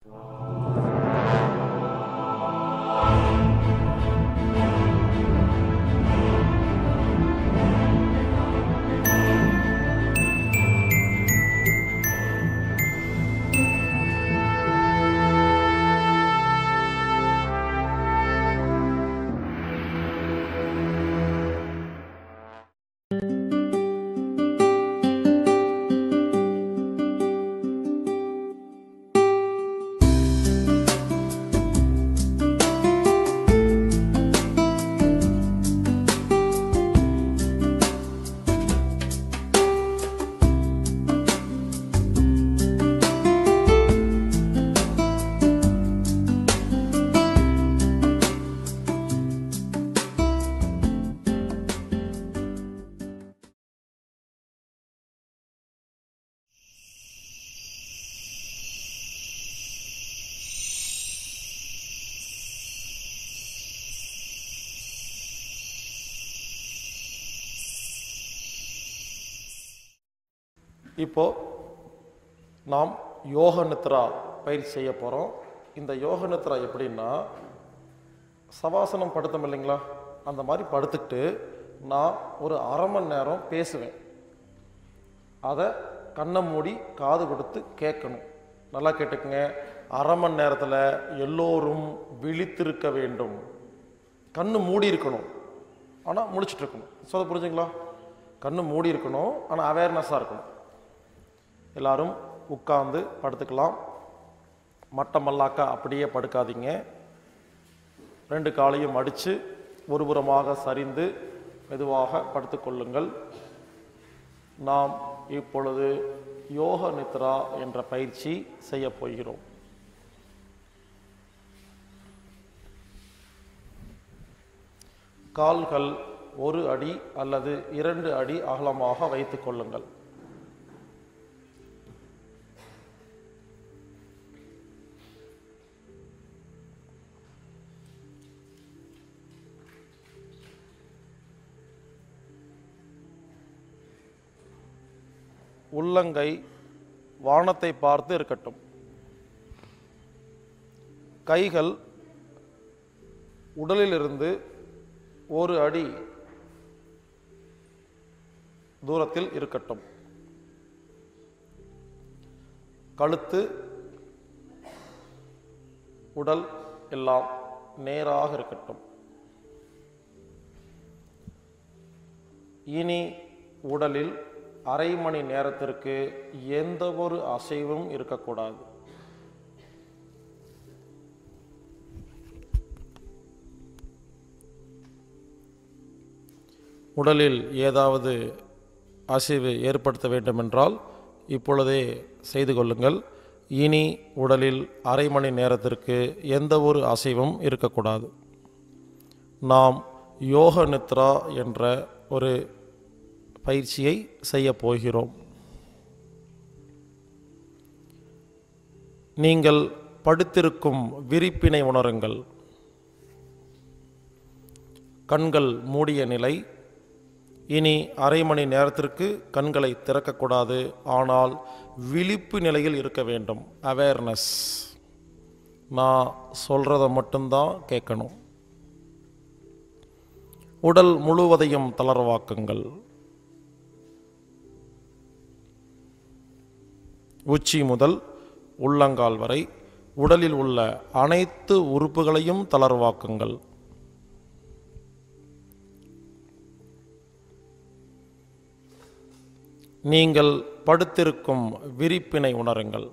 இப்போ நாம் யோக நித்ரா பயிற்சி செய்ய போகிறோம் இந்த யோக நித்ரா எப்படின்னா சவாசனம் படுத்தோம் இல்லைங்களா அந்த மாதிரி படுத்துக்கிட்டு நான் ஒரு அரை மணி நேரம் பேசுவேன் அதை கண்ணை மூடி காது கொடுத்து கேட்கணும் நல்லா கேட்டுக்குங்க அரை மணி நேரத்தில் எல்லோரும் விழித்திருக்க வேண்டும் கண்ணு மூடி இருக்கணும் ஆனால் முழிச்சிட்டு இருக்கணும் சொல்ல புரிஞ்சுங்களா கண்ணு மூடி இருக்கணும் ஆனால் அவேர்னஸாக இருக்கணும் எல்லாரும் உட்கார்ந்து படுத்துக்கலாம் மட்டமல்லாக்கா அப்படியே படுக்காதீங்க ரெண்டு காலையும் அடித்து ஒருபுறமாக சரிந்து மெதுவாக படுத்துக்கொள்ளுங்கள் நாம் இப்பொழுது யோக நித்ரா என்ற பயிற்சி செய்ய போகிறோம் கால்கள் ஒரு அடி அல்லது இரண்டு அடி அகலமாக வைத்துக் கொள்ளுங்கள் உள்ளங்கை வானத்தை பார்த்து இருக்கட்டும் கைகள் உடலிலிருந்து ஒரு அடி தூரத்தில் இருக்கட்டும் கழுத்து உடல் எல்லாம் நேராக இருக்கட்டும் இனி உடலில் அரை மணி நேரத்திற்கு எந்த ஒரு அசைவும் இருக்கக்கூடாது உடலில் ஏதாவது அசைவு ஏற்படுத்த வேண்டுமென்றால் இப்பொழுதே செய்து கொள்ளுங்கள் இனி உடலில் அரை மணி நேரத்திற்கு எந்த ஒரு அசைவும் இருக்கக்கூடாது நாம் யோக நித்ரா என்ற ஒரு பயிற்சியை செய்ய போகிறோம் நீங்கள் படுத்திருக்கும் விரிப்பினை உணருங்கள் கண்கள் மூடிய நிலை இனி அரை மணி நேரத்திற்கு கண்களை திறக்கக்கூடாது ஆனால் விழிப்பு நிலையில் இருக்க வேண்டும் அவேர்னஸ் நான் சொல்கிறத மட்டும்தான் கேட்கணும் உடல் முழுவதையும் தளர்வாக்குங்கள் உச்சி முதல் உள்ளங்கால் வரை உடலில் உள்ள அனைத்து உறுப்புகளையும் தளர்வாக்குங்கள் நீங்கள் படுத்திருக்கும் விரிப்பினை உணருங்கள்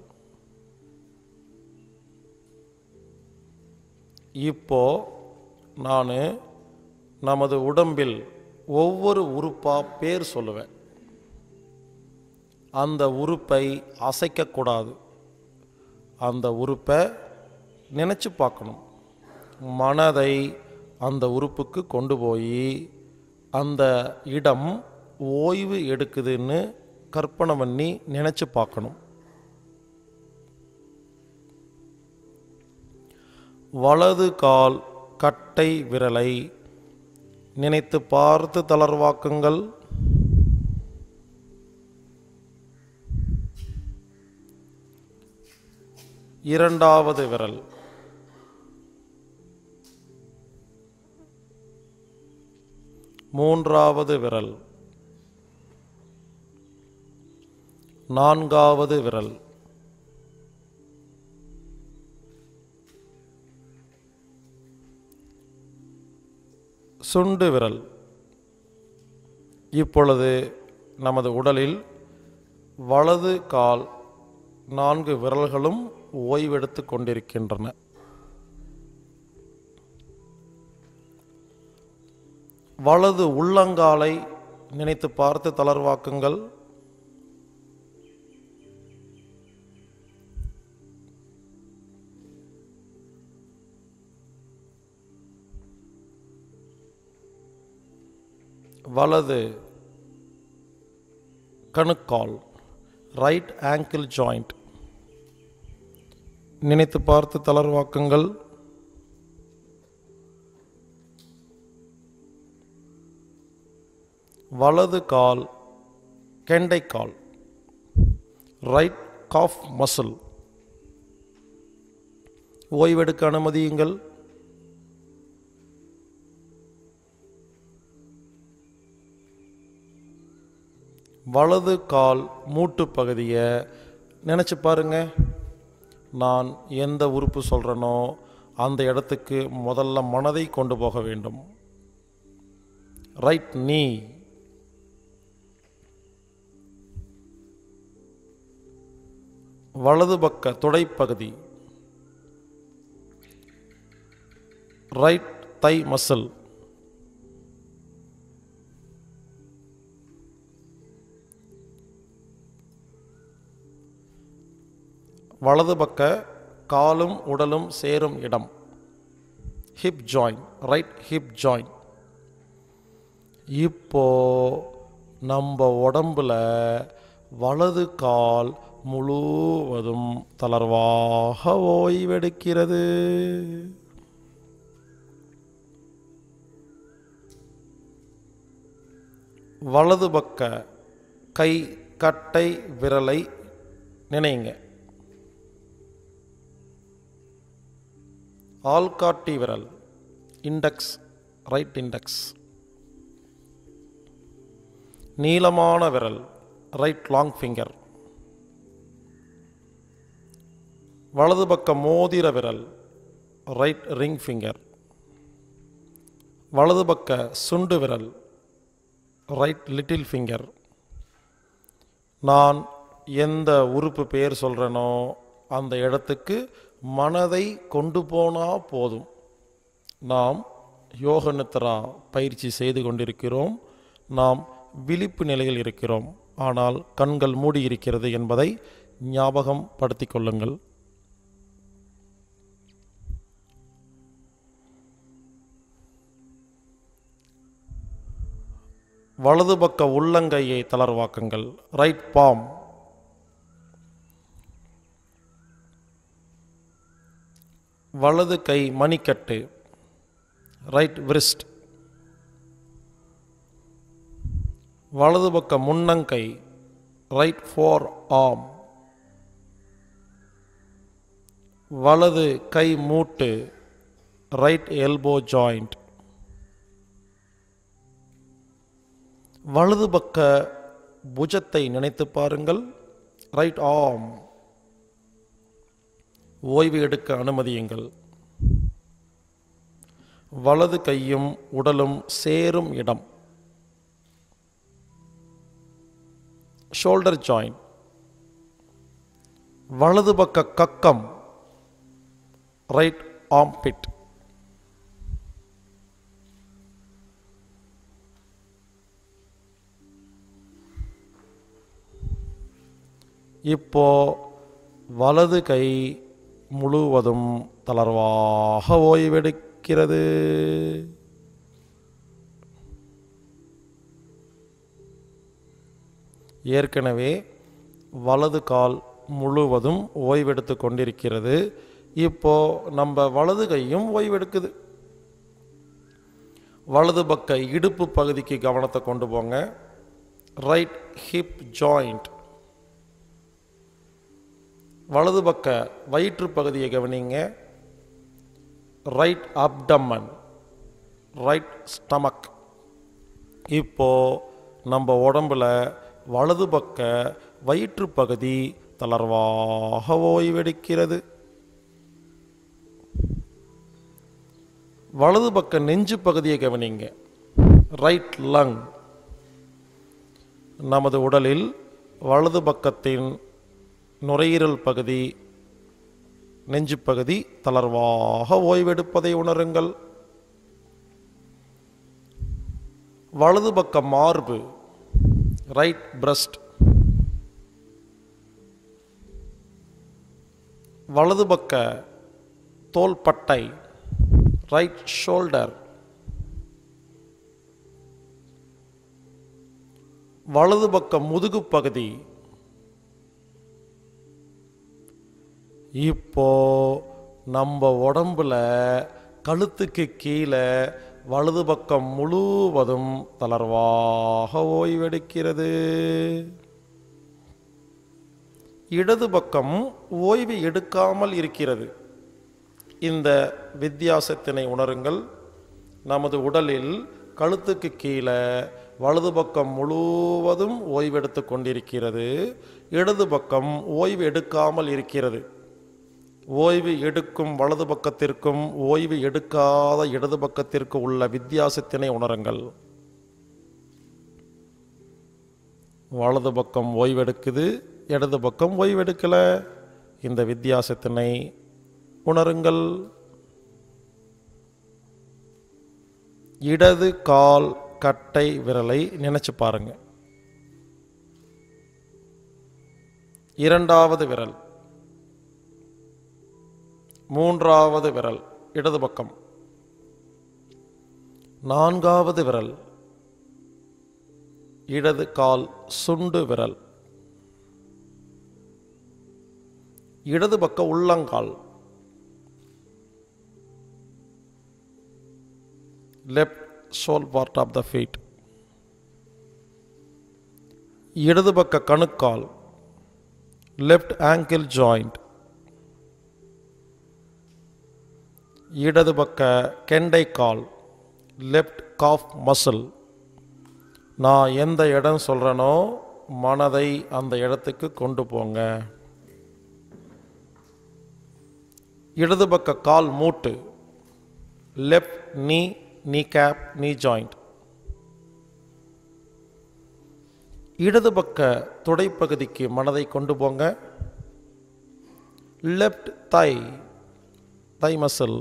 இப்போ நான் நமது உடம்பில் ஒவ்வொரு உறுப்பா பேர் சொல்லுவேன் அந்த உறுப்பை அசைக்கக்கூடாது அந்த உறுப்பை நினச்சி பார்க்கணும் மனதை அந்த உறுப்புக்கு கொண்டு போய் அந்த இடம் ஓய்வு எடுக்குதுன்னு கற்பனை பண்ணி நினச்சி பார்க்கணும் வலது கால் கட்டை விரலை நினைத்து பார்த்து தளர்வாக்குங்கள் இரண்டாவது விரல் மூன்றாவது விரல் நான்காவது விரல் சுண்டு விரல் இப்பொழுது நமது உடலில் வலது கால் நான்கு விரல்களும் ஓய்வெடுத்து கொண்டிருக்கின்றன வலது உள்ளங்காலை நினைத்து பார்த்து தளர்வாக்குங்கள் வலது கணுக்கால் ரைட் ஆங்கிள் ஜாயிண்ட் நினைத்து பார்த்து தளர்வாக்குங்கள் வலது கால் கெண்டைக்கால் ரைட் காஃப் மசில் ஓய்வெடுக்க அனுமதியுங்கள் வலது கால் மூட்டு பகுதியை நினச்சி பாருங்க நான் எந்த உறுப்பு சொல்கிறேனோ அந்த இடத்துக்கு முதல்ல மனதை கொண்டு போக வேண்டும் ரைட் நீ வலது பக்க துடைப்பகுதி ரைட் தை மசில் வலது பக்க காலும் உடலும் சேரும் இடம் hip joint right hip joint இப்போ நம்ம உடம்புல வலது கால் முழுவதும் தளர்வாக ஓய்வெடுக்கிறது வலது பக்க கை கட்டை விரலை நினைங்க ஆள்காட்டி விரல் இண்டெக்ஸ் ரைட் இண்டெக்ஸ் நீளமான விரல் ரைட் லாங் ஃபிங்கர் வலது பக்க மோதிர விரல் ரைட் ரிங் ஃபிங்கர் வலது பக்க சுண்டு விரல் ரைட் லிட்டில் ஃபிங்கர் நான் எந்த உறுப்பு பேர் சொல்கிறேனோ அந்த இடத்துக்கு மனதை கொண்டு போனால் போதும் நாம் யோக நித்ரா பயிற்சி செய்து கொண்டிருக்கிறோம் நாம் விழிப்பு நிலையில் இருக்கிறோம் ஆனால் கண்கள் மூடி இருக்கிறது என்பதை ஞாபகம் படுத்திக் கொள்ளுங்கள் வலது பக்க உள்ளங்கையை தளர்வாக்குங்கள் ரைட் பாம் வலது கை மணிக்கட்டு ரைட் விரிஸ்ட் வலது பக்க முன்னங்கை ரைட் ஃபோர் ஆம் வலது கை மூட்டு ரைட் எல்போ ஜாயிண்ட் வலது பக்க புஜத்தை நினைத்து பாருங்கள் ரைட் ஆம் ஓய்வு எடுக்க அனுமதியுங்கள் வலது கையும் உடலும் சேரும் இடம் ஷோல்டர் ஜாயின் வலது பக்க கக்கம் ரைட் ஆம் பிட் இப்போ வலது கை முழுவதும் தளர்வாக ஓய்வெடுக்கிறது ஏற்கனவே வலது கால் முழுவதும் ஓய்வெடுத்து கொண்டிருக்கிறது இப்போ நம்ம வலது கையும் ஓய்வெடுக்குது வலது பக்க இடுப்பு பகுதிக்கு கவனத்தை கொண்டு போங்க ரைட் ஹிப் ஜாயிண்ட் வலது பக்க வயிற்று பகுதியை கவனிங்க ரைட் அப்டமன் ரைட் ஸ்டமக் இப்போ நம்ம உடம்புல வலது பக்க வயிற்று பகுதி தளர்வாக ஓய்வெடுக்கிறது வலது பக்க நெஞ்சு பகுதியை கவனிங்க ரைட் லங் நமது உடலில் வலது பக்கத்தின் நுரையீரல் பகுதி நெஞ்சு பகுதி தளர்வாக ஓய்வெடுப்பதை உணருங்கள் வலது பக்க மார்பு ரைட் பிரஸ்ட் வலது பக்க தோள்பட்டை ரைட் ஷோல்டர் வலது பக்க முதுகு பகுதி இப்போ நம்ம உடம்புல கழுத்துக்கு கீழே வலது பக்கம் முழுவதும் தளர்வாக ஓய்வெடுக்கிறது இடது பக்கம் ஓய்வு எடுக்காமல் இருக்கிறது இந்த வித்தியாசத்தினை உணருங்கள் நமது உடலில் கழுத்துக்கு கீழே வலது பக்கம் முழுவதும் ஓய்வெடுத்து கொண்டிருக்கிறது இடது பக்கம் ஓய்வு எடுக்காமல் இருக்கிறது ஓய்வு எடுக்கும் வலது பக்கத்திற்கும் ஓய்வு எடுக்காத இடது பக்கத்திற்கு உள்ள வித்தியாசத்தினை உணருங்கள் வலது பக்கம் ஓய்வெடுக்குது இடது பக்கம் ஓய்வெடுக்கல இந்த வித்தியாசத்தினை உணருங்கள் இடது கால் கட்டை விரலை நினைச்சு பாருங்க இரண்டாவது விரல் மூன்றாவது விரல் இடது பக்கம் நான்காவது விரல் இடது கால் சுண்டு விரல் இடது பக்க உள்ளங்கால் left sole part of the feet இடது பக்க கணுக்கால் லெஃப்ட் ஆங்கிள் ஜாயிண்ட் இடது பக்க கெண்டை கால் லெஃப்ட் காஃப் மசில் நான் எந்த இடம் சொல்கிறேனோ மனதை அந்த இடத்துக்கு கொண்டு போங்க இடது பக்க கால் மூட்டு லெஃப்ட் நீ நீ கேப் நீ ஜாயிண்ட் இடது பக்க துடைப்பகுதிக்கு மனதை கொண்டு போங்க லெஃப்ட் தை தை மசில்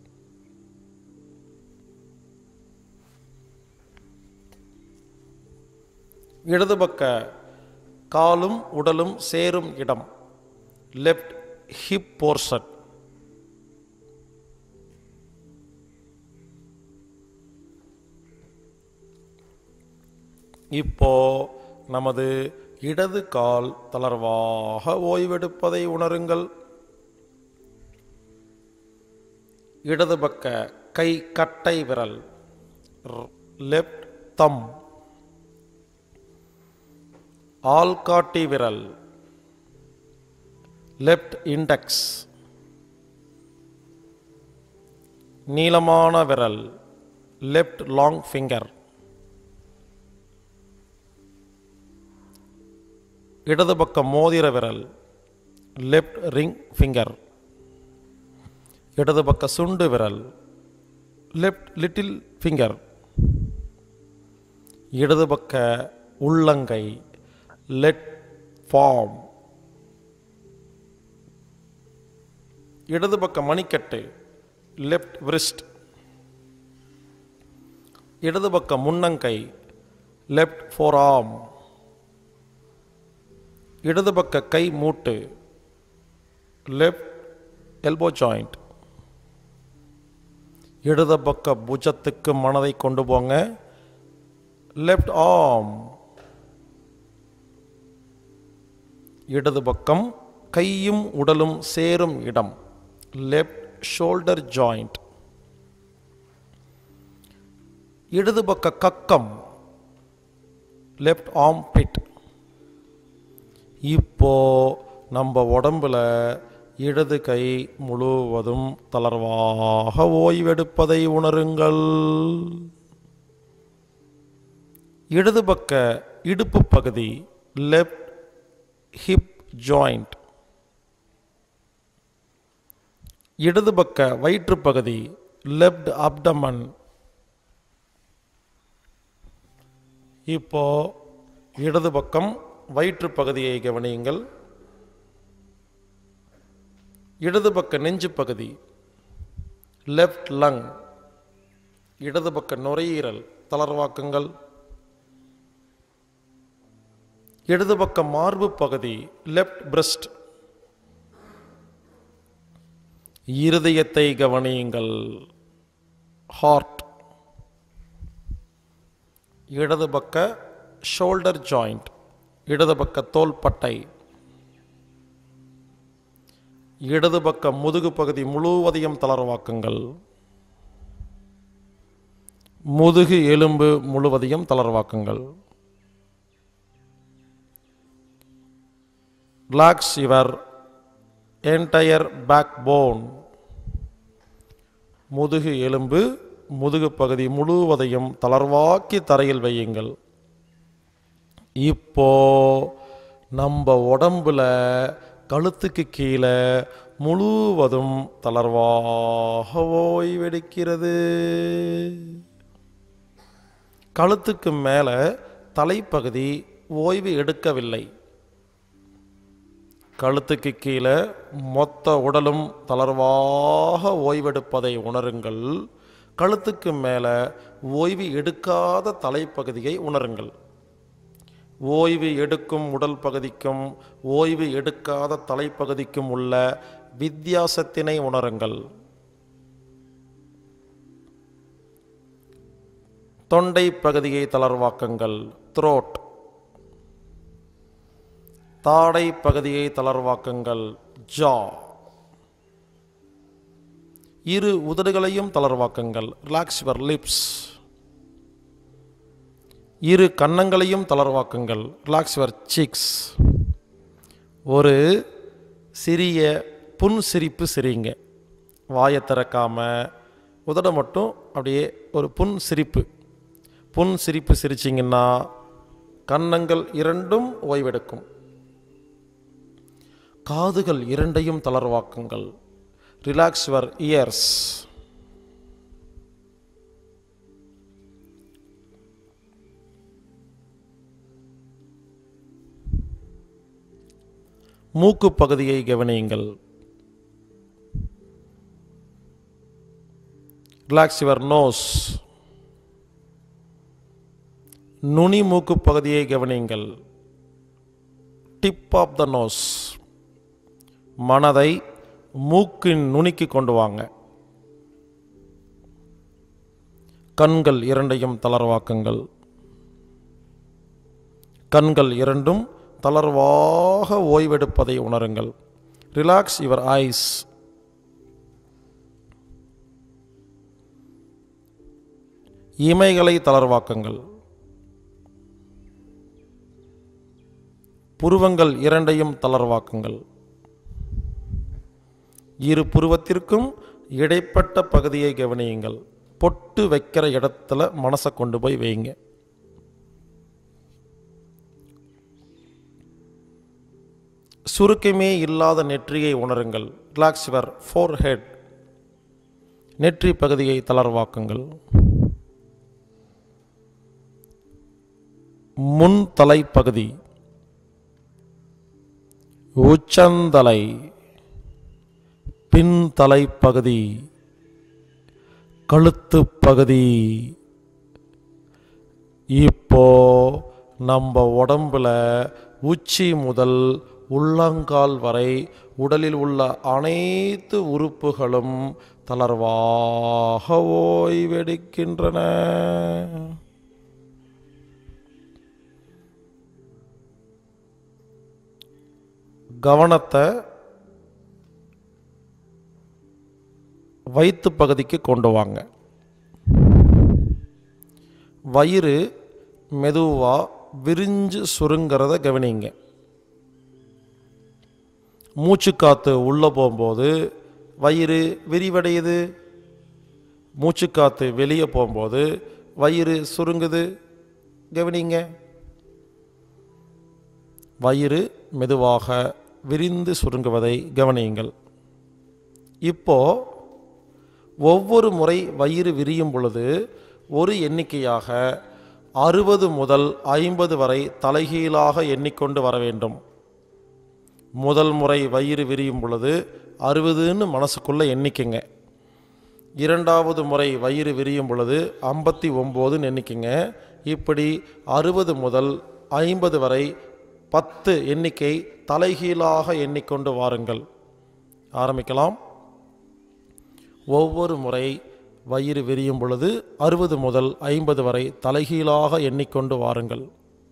இடது பக்க காலும் உடலும் சேரும் இடம் லெஃப்ட் ஹிப் போர்ஷன் இப்போ நமது இடது கால் தளர்வாக ஓய்வெடுப்பதை உணருங்கள் இடது பக்க கை கட்டை விரல் லெஃப்ட் தம் ஆள்காட்டி விரல் லெஃப்ட் இண்டெக்ஸ் நீளமான விரல் லெஃப்ட் லாங் ஃபிங்கர் இடது பக்கம் மோதிர விரல் லெஃப்ட் ரிங் ஃபிங்கர் இடது பக்க சுண்டு விரல் லெஃப்ட் லிட்டில் ஃபிங்கர் இடது பக்க உள்ளங்கை லெட் ஃபார்ம் இடது பக்க மணிக்கட்டு லெஃப்ட் விரிஸ்ட் இடது பக்க முன்னங்கை லெஃப்ட் ஃபோர் ஆர்ம் இடது பக்க கை மூட்டு லெஃப்ட் எல்போ ஜாயிண்ட் இடது பக்க புஜத்துக்கு மனதை கொண்டு போங்க லெஃப்ட் ஆர்ம் இடது பக்கம் கையும் உடலும் சேரும் இடம் லெஃப்ட் ஷோல்டர் ஜாயிண்ட் இடது பக்க கக்கம் லெஃப்ட் ஆர்ம் பிட் இப்போ நம்ம உடம்புல இடது கை முழுவதும் தளர்வாக ஓய்வெடுப்பதை உணருங்கள் இடது பக்க இடுப்பு பகுதி லெஃப்ட் ஹிப் ஜாயிண்ட் இடது பக்க வயிற்று பகுதி லெஃப்ட் அப்டமன் இப்போ இடது பக்கம் வயிற்று பகுதியை கவனியுங்கள் இடது பக்க நெஞ்சு பகுதி லெஃப்ட் லங் இடது பக்க நுரையீரல் தளர்வாக்குங்கள் இடது பக்க மார்பு பகுதி லெஃப்ட் பிரஸ்ட் இருதயத்தை கவனியுங்கள் ஹார்ட் இடது பக்க ஷோல்டர் ஜாயிண்ட் இடது பக்க தோள்பட்டை இடது பக்க முதுகு பகுதி முழுவதையும் தளர்வாக்குங்கள் முதுகு எலும்பு முழுவதையும் தளர்வாக்குங்கள் relax your entire backbone முதுகு எலும்பு முதுகு பகுதி முழுவதையும் தளர்வாக்கி தரையில் வையுங்கள் இப்போ நம்ம உடம்புல கழுத்துக்கு கீழே முழுவதும் தளர்வாக ஓய்வெடுக்கிறது கழுத்துக்கு மேலே தலைப்பகுதி ஓய்வு எடுக்கவில்லை கழுத்துக்கு கீழே மொத்த உடலும் தளர்வாக ஓய்வெடுப்பதை உணருங்கள் கழுத்துக்கு மேலே ஓய்வு எடுக்காத தலைப்பகுதியை உணருங்கள் ஓய்வு எடுக்கும் உடல் பகுதிக்கும் ஓய்வு எடுக்காத தலைப்பகுதிக்கும் உள்ள வித்தியாசத்தினை உணருங்கள் தொண்டை பகுதியை தளர்வாக்குங்கள் த்ரோட் தாடை பகுதியை தளர்வாக்குங்கள் ஜா இரு உதடுகளையும் தளர்வாக்குங்கள் ரிலாக்ஸ் யுவர் லிப்ஸ் இரு கன்னங்களையும் தளர்வாக்குங்கள் ரிலாக்ஸ் யுவர் சீக்ஸ் ஒரு சிறிய புன் சிரிப்பு சிரிங்க வாயை திறக்காம உதட மட்டும் அப்படியே ஒரு புன் சிரிப்பு புன் சிரிப்பு சிரிச்சிங்கன்னா கன்னங்கள் இரண்டும் ஓய்வெடுக்கும் காதுகள் இரண்டையும் தளர்வாக்குங்கள் ரிலாக்ஸ் யுவர் இயர்ஸ் மூக்கு பகுதியை கவனியுங்கள் ரிலாக்ஸ் யுவர் நோஸ் நுனி மூக்கு பகுதியை கவனியுங்கள் டிப் ஆஃப் த நோஸ் மனதை மூக்கின் நுனிக்கு கொண்டு வாங்க கண்கள் இரண்டையும் தளர்வாக்குங்கள் கண்கள் இரண்டும் தளர்வாக ஓய்வெடுப்பதை உணருங்கள் ரிலாக்ஸ் யுவர் ஐஸ் இமைகளை தளர்வாக்குங்கள் புருவங்கள் இரண்டையும் தளர்வாக்குங்கள் இரு புருவத்திற்கும் இடைப்பட்ட பகுதியை கவனியுங்கள் பொட்டு வைக்கிற இடத்துல மனசை கொண்டு போய் வைங்க சுருக்கமே இல்லாத நெற்றியை உணருங்கள் ரிலாக்ஸ் யுவர் ஃபோர் ஹெட் நெற்றி பகுதியை தளர்வாக்குங்கள் முன் தலை பகுதி உச்சந்தலை பின்தலை பகுதி கழுத்து பகுதி இப்போ நம்ம உடம்புல உச்சி முதல் உள்ளங்கால் வரை உடலில் உள்ள அனைத்து உறுப்புகளும் தளர்வாக ஓய்வெடுக்கின்றன கவனத்தை வயிற்று பகுதிக்கு கொண்டு வாங்க வயிறு மெதுவாக விரிஞ்சு சுருங்கிறத கவனிங்க மூச்சு காற்று உள்ளே போகும்போது வயிறு விரிவடையுது மூச்சு காற்று வெளியே போகும்போது வயிறு சுருங்குது கவனிங்க வயிறு மெதுவாக விரிந்து சுருங்குவதை கவனியுங்கள் இப்போ ஒவ்வொரு முறை வயிறு விரியும் பொழுது ஒரு எண்ணிக்கையாக அறுபது முதல் ஐம்பது வரை தலைகீழாக எண்ணிக்கொண்டு வர வேண்டும் முதல் முறை வயிறு விரியும் பொழுது அறுபதுன்னு மனசுக்குள்ளே எண்ணிக்கங்க இரண்டாவது முறை வயிறு விரியும் பொழுது ஐம்பத்தி ஒம்போதுன்னு எண்ணிக்கங்க இப்படி அறுபது முதல் ஐம்பது வரை பத்து எண்ணிக்கை தலைகீழாக எண்ணிக்கொண்டு வாருங்கள் ஆரம்பிக்கலாம் ஒவ்வொரு முறை வயிறு விரியும் பொழுது அறுபது முதல் ஐம்பது வரை தலைகீழாக எண்ணிக்கொண்டு வாருங்கள்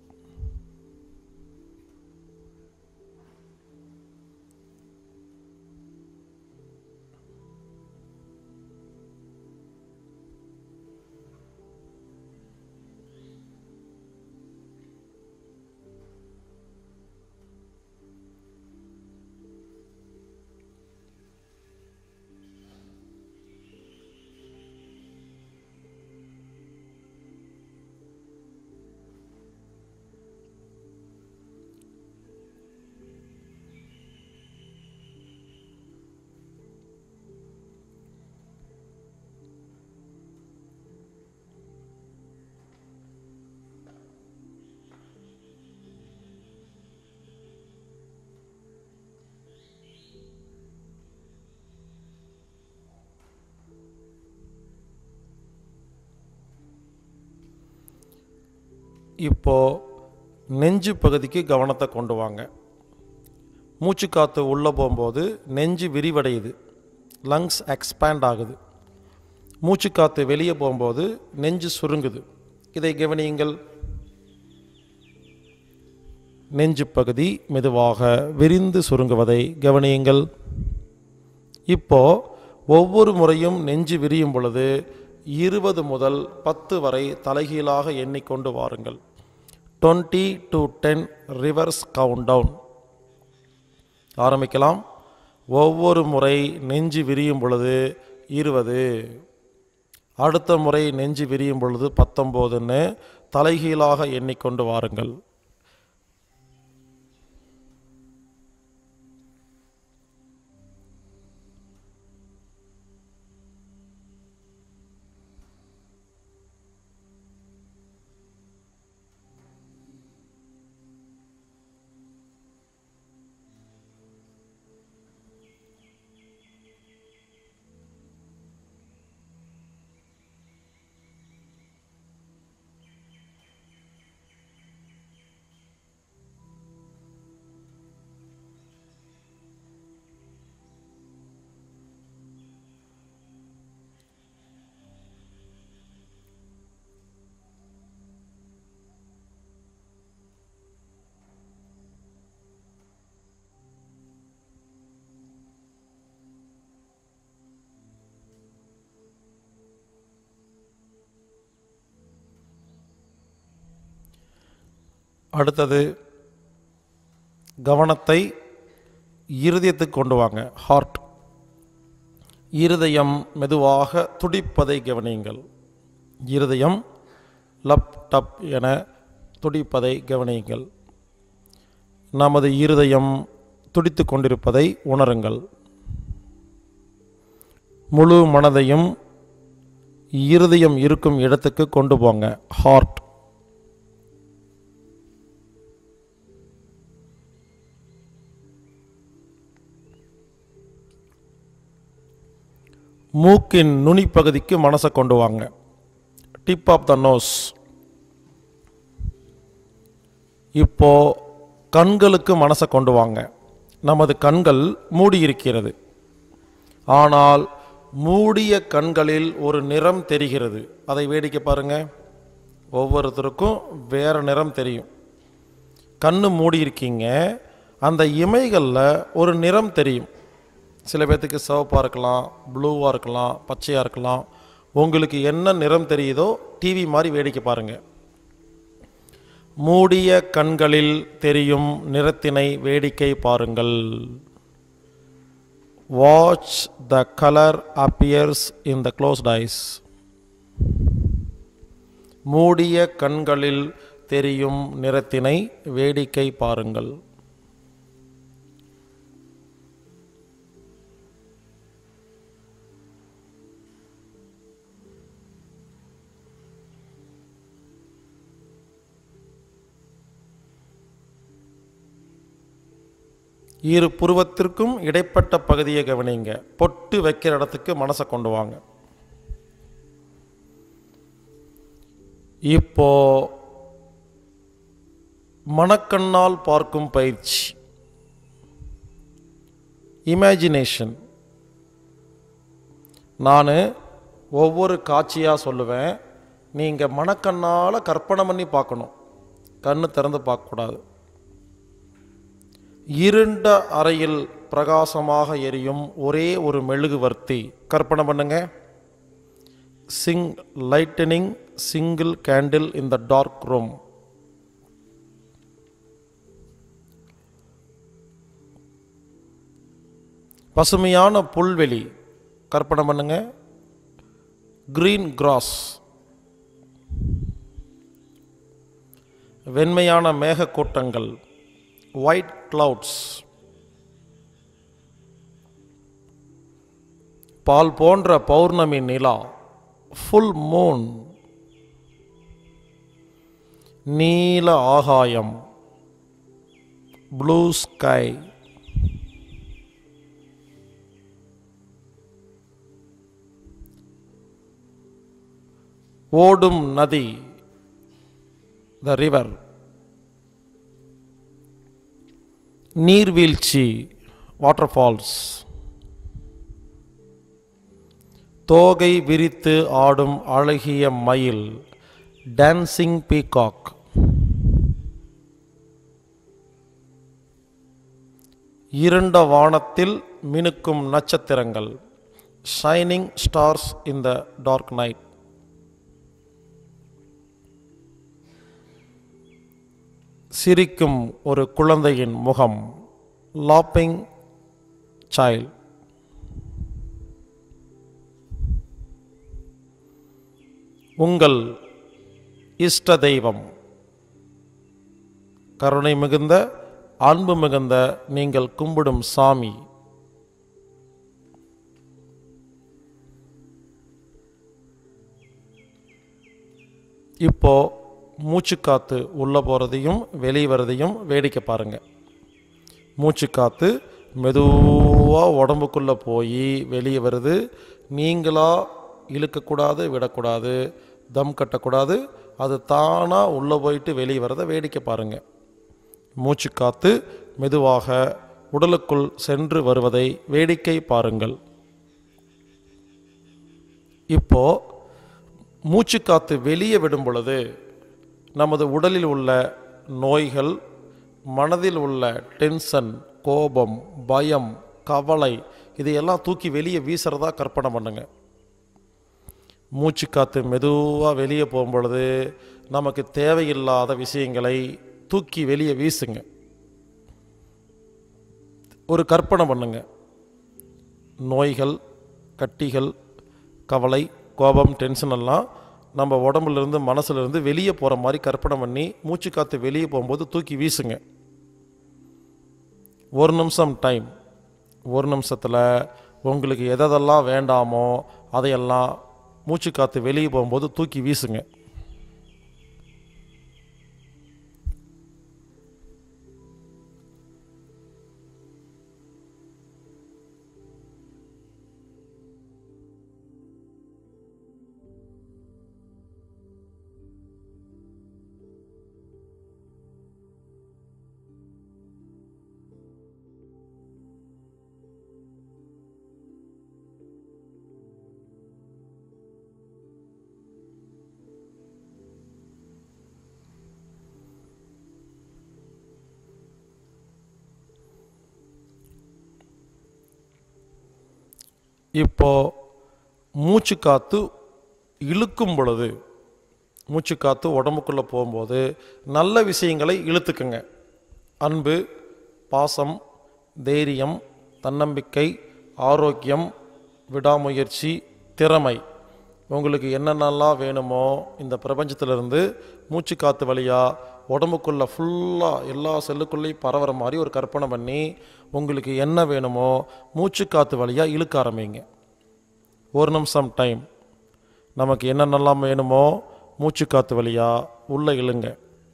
இப்போ நெஞ்சு பகுதிக்கு கவனத்தை கொண்டு வாங்க மூச்சு காற்று உள்ளே போகும்போது நெஞ்சு விரிவடையுது லங்ஸ் எக்ஸ்பேண்ட் ஆகுது மூச்சு காற்று வெளியே போகும்போது நெஞ்சு சுருங்குது இதை கவனியுங்கள் நெஞ்சு பகுதி மெதுவாக விரிந்து சுருங்குவதை கவனியுங்கள் இப்போ ஒவ்வொரு முறையும் நெஞ்சு விரியும் பொழுது இருபது முதல் பத்து வரை தலைகீழாக எண்ணிக்கொண்டு வாருங்கள் twenty to ten reverse count down ஆரம்பிக்கலாம் ஒவ்வொரு முறை நெஞ்சு விரியும் பொழுது இருபது அடுத்த முறை நெஞ்சு விரியும் பொழுது பத்தொம்போதுன்னு தலைகீழாக எண்ணிக்கொண்டு வாருங்கள் அடுத்தது கவனத்தை இருதயத்துக்கு கொண்டு வாங்க ஹார்ட் இருதயம் மெதுவாக துடிப்பதை கவனியுங்கள் இருதயம் லப் டப் என துடிப்பதை கவனியுங்கள் நமது இருதயம் துடித்து கொண்டிருப்பதை உணருங்கள் முழு மனதையும் இருதயம் இருக்கும் இடத்துக்கு கொண்டு போங்க ஹார்ட் மூக்கின் நுனி பகுதிக்கு மனசை கொண்டு வாங்க டிப் ஆஃப் த நோஸ் இப்போ கண்களுக்கு மனசை கொண்டு வாங்க நமது கண்கள் மூடி இருக்கிறது ஆனால் மூடிய கண்களில் ஒரு நிறம் தெரிகிறது அதை வேடிக்கை பாருங்க ஒவ்வொருத்தருக்கும் வேறு நிறம் தெரியும் கண்ணு மூடி இருக்கீங்க அந்த இமைகளில் ஒரு நிறம் தெரியும் சில பேர்த்துக்கு சிவப்பாக இருக்கலாம் ப்ளூவாக இருக்கலாம் பச்சையாக இருக்கலாம் உங்களுக்கு என்ன நிறம் தெரியுதோ டிவி மாதிரி வேடிக்கை பாருங்கள் மூடிய கண்களில் தெரியும் நிறத்தினை வேடிக்கை பாருங்கள் watch the colour appears in the closed eyes மூடிய கண்களில் தெரியும் நிறத்தினை வேடிக்கை பாருங்கள் இரு புருவத்திற்கும் இடைப்பட்ட பகுதியை கவனிங்க பொட்டு வைக்கிற இடத்துக்கு மனசை கொண்டு வாங்க இப்போ மனக்கண்ணால் பார்க்கும் பயிற்சி இமேஜினேஷன் நான் ஒவ்வொரு காட்சியாக சொல்லுவேன் நீங்கள் மனக்கண்ணால் கற்பனை பண்ணி பார்க்கணும் கண்ணு திறந்து பார்க்கக்கூடாது இருண்ட அறையில் பிரகாசமாக எரியும் ஒரே ஒரு மெழுகுவர்த்தி கற்பனை பண்ணுங்க sing lightening single candle in the dark room பசுமையான புல்வெளி கற்பனை பண்ணுங்க கிரீன் கிராஸ் வெண்மையான மேகக்கூட்டங்கள் ஒயிட் கிளவுட்ஸ் பால் போன்ற பௌர்ணமி நிலா ஃபுல் மூன் நீல ஆகாயம் ப்ளூ ஸ்கை ஓடும் நதி த ரிவர் நீர்வீழ்ச்சி வாட்டர்ஃபால்ஸ் தோகை விரித்து ஆடும் அழகிய மயில் டான்சிங் பீகாக் இருண்ட வானத்தில் மினுக்கும் நட்சத்திரங்கள் shining stars in the dark night சிரிக்கும் ஒரு குழந்தையின் முகம் லாப்பிங் சைல்ட் உங்கள் இஷ்ட தெய்வம் கருணை மிகுந்த அன்பு மிகுந்த நீங்கள் கும்பிடும் சாமி இப்போ மூச்சுக்காத்து உள்ளே போகிறதையும் வெளியே வர்றதையும் வேடிக்கை பாருங்கள் மூச்சுக்காத்து மெதுவாக உடம்புக்குள்ளே போய் வெளியே வருது நீங்களாக இழுக்கக்கூடாது விடக்கூடாது தம் கட்டக்கூடாது அது தானாக உள்ளே போயிட்டு வெளியே வரதை வேடிக்கை பாருங்கள் மூச்சுக்காத்து மெதுவாக உடலுக்குள் சென்று வருவதை வேடிக்கை பாருங்கள் இப்போ மூச்சுக்காத்து வெளியே விடும் பொழுது நமது உடலில் உள்ள நோய்கள் மனதில் உள்ள டென்ஷன் கோபம் பயம் கவலை இதையெல்லாம் தூக்கி வெளியே வீசுறதா கற்பனை பண்ணுங்க மூச்சுக்காத்து மெதுவாக வெளியே போகும்பொழுது நமக்கு தேவையில்லாத விஷயங்களை தூக்கி வெளியே வீசுங்க ஒரு கற்பனை பண்ணுங்க நோய்கள் கட்டிகள் கவலை கோபம் டென்ஷன் எல்லாம் நம்ம உடம்புலேருந்து மனசுலேருந்து வெளியே போகிற மாதிரி கற்பனை பண்ணி மூச்சு காற்று வெளியே போகும்போது தூக்கி வீசுங்க ஒரு நிமிஷம் டைம் ஒரு நிமிஷத்தில் உங்களுக்கு எதெல்லாம் வேண்டாமோ அதையெல்லாம் மூச்சு காற்று வெளியே போகும்போது தூக்கி வீசுங்க இப்போ மூச்சு காத்து இழுக்கும் பொழுது மூச்சு காத்து உடம்புக்குள்ளே போகும்போது நல்ல விஷயங்களை இழுத்துக்குங்க அன்பு பாசம் தைரியம் தன்னம்பிக்கை ஆரோக்கியம் விடாமுயற்சி திறமை உங்களுக்கு என்னென்னலாம் வேணுமோ இந்த பிரபஞ்சத்திலிருந்து மூச்சு காற்று வழியாக உடம்புக்குள்ளே ஃபுல்லாக எல்லா செல்லுக்குள்ளேயும் பரவுற மாதிரி ஒரு கற்பனை பண்ணி உங்களுக்கு என்ன வேணுமோ மூச்சு காற்று வழியாக இழுக்க ஆரம்பிங்க ஒரு நிமிஷம் டைம் நமக்கு என்னென்னலாம் வேணுமோ மூச்சு காற்று வழியாக உள்ளே இழுங்க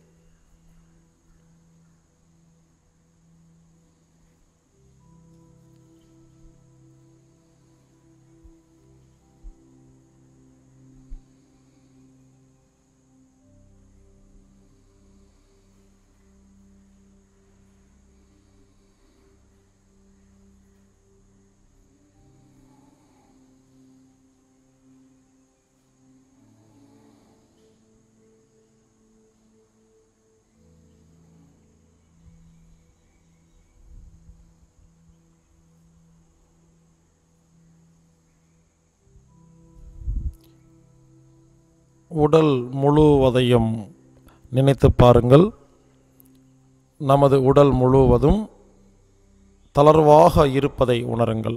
உடல் முழுவதையும் நினைத்து பாருங்கள் நமது உடல் முழுவதும் தளர்வாக இருப்பதை உணருங்கள்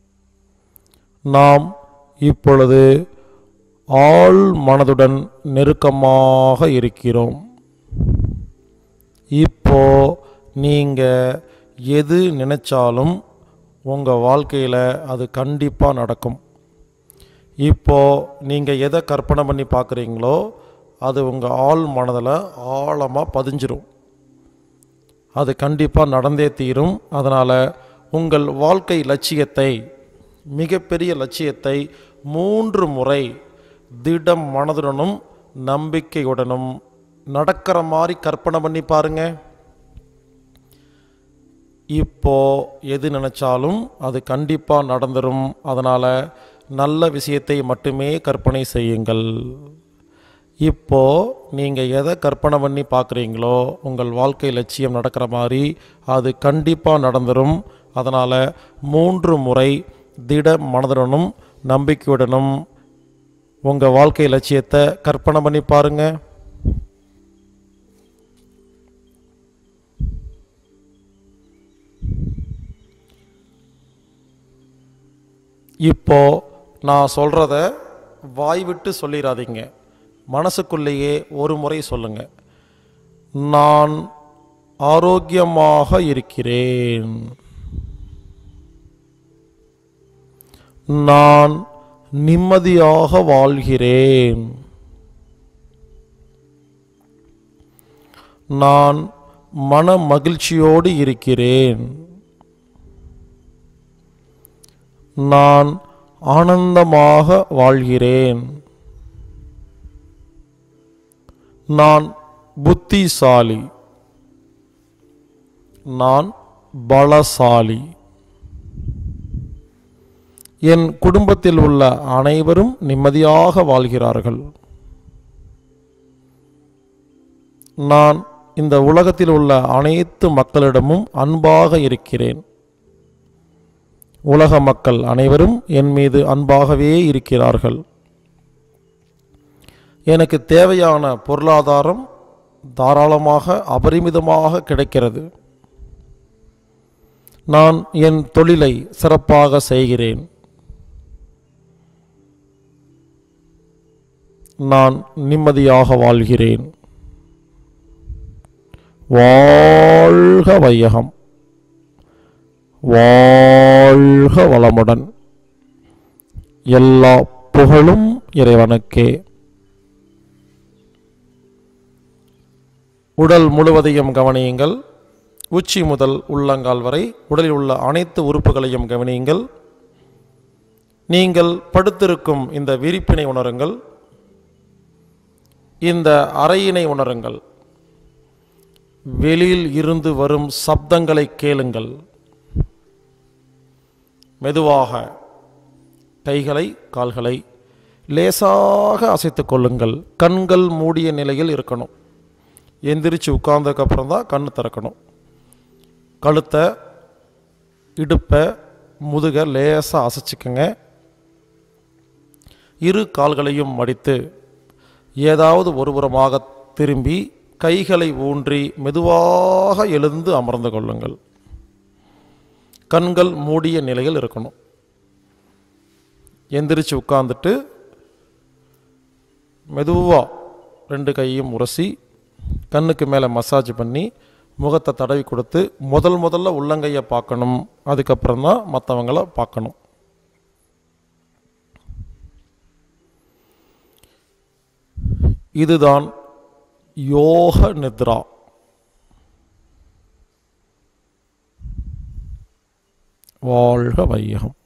நாம் இப்பொழுது ஆள் மனதுடன் நெருக்கமாக இருக்கிறோம் இப்போ நீங்கள் எது நினைச்சாலும் உங்கள் வாழ்க்கையில் அது கண்டிப்பாக நடக்கும் இப்போ நீங்கள் எதை கற்பனை பண்ணி பார்க்குறீங்களோ அது உங்கள் ஆள் மனதில் ஆழமாக பதிஞ்சிரும் அது கண்டிப்பாக நடந்தே தீரும் அதனால் உங்கள் வாழ்க்கை லட்சியத்தை மிகப்பெரிய லட்சியத்தை மூன்று முறை திடம் மனதுடனும் நம்பிக்கையுடனும் நடக்கிற மாதிரி கற்பனை பண்ணி பாருங்க இப்போ எது நினைச்சாலும் அது கண்டிப்பாக நடந்துரும் அதனால் நல்ல விஷயத்தை மட்டுமே கற்பனை செய்யுங்கள் இப்போ நீங்கள் எதை கற்பனை பண்ணி பார்க்குறீங்களோ உங்கள் வாழ்க்கை லட்சியம் நடக்கிற மாதிரி அது கண்டிப்பாக நடந்துரும் அதனால் மூன்று முறை திட மனதுடனும் நம்பிக்கையுடனும் உங்கள் வாழ்க்கை லட்சியத்தை கற்பனை பண்ணி பாருங்க இப்போ நான் சொல்கிறத வாய் விட்டு சொல்லிடாதீங்க மனசுக்குள்ளேயே ஒரு முறை சொல்லுங்க நான் ஆரோக்கியமாக இருக்கிறேன் நான் நிம்மதியாக வாழ்கிறேன் நான் மன மகிழ்ச்சியோடு இருக்கிறேன் நான் ஆனந்தமாக வாழ்கிறேன் நான் புத்திசாலி நான் பலசாலி என் குடும்பத்தில் உள்ள அனைவரும் நிம்மதியாக வாழ்கிறார்கள் நான் இந்த உலகத்தில் உள்ள அனைத்து மக்களிடமும் அன்பாக இருக்கிறேன் உலக மக்கள் அனைவரும் என் மீது அன்பாகவே இருக்கிறார்கள் எனக்கு தேவையான பொருளாதாரம் தாராளமாக அபரிமிதமாக கிடைக்கிறது நான் என் தொழிலை சிறப்பாக செய்கிறேன் நான் நிம்மதியாக வாழ்கிறேன் வாழ்க வையகம் வாழ்க வளமுடன் எல்லா புகழும் இறைவனுக்கே உடல் முழுவதையும் கவனியுங்கள் உச்சி முதல் உள்ளங்கால் வரை உடலில் உள்ள அனைத்து உறுப்புகளையும் கவனியுங்கள் நீங்கள் படுத்திருக்கும் இந்த விரிப்பினை உணருங்கள் இந்த அறையினை உணருங்கள் வெளியில் இருந்து வரும் சப்தங்களை கேளுங்கள் மெதுவாக கைகளை கால்களை லேசாக அசைத்து கொள்ளுங்கள் கண்கள் மூடிய நிலையில் இருக்கணும் எந்திரிச்சு உட்கார்ந்ததுக்கப்புறம் தான் கண் திறக்கணும் கழுத்தை இடுப்பை முதுக லேசாக அசைச்சிக்கங்க இரு கால்களையும் மடித்து ஏதாவது ஒருபுறமாக திரும்பி கைகளை ஊன்றி மெதுவாக எழுந்து அமர்ந்து கொள்ளுங்கள் கண்கள் மூடிய நிலையில் இருக்கணும் எந்திரிச்சு உட்காந்துட்டு மெதுவாக ரெண்டு கையும் உரசி கண்ணுக்கு மேலே மசாஜ் பண்ணி முகத்தை தடவி கொடுத்து முதல் முதல்ல உள்ளங்கையை பார்க்கணும் அதுக்கப்புறம் தான் மற்றவங்கள பார்க்கணும் இதுதான் யோக நித்ரா வாழ்க வையகம்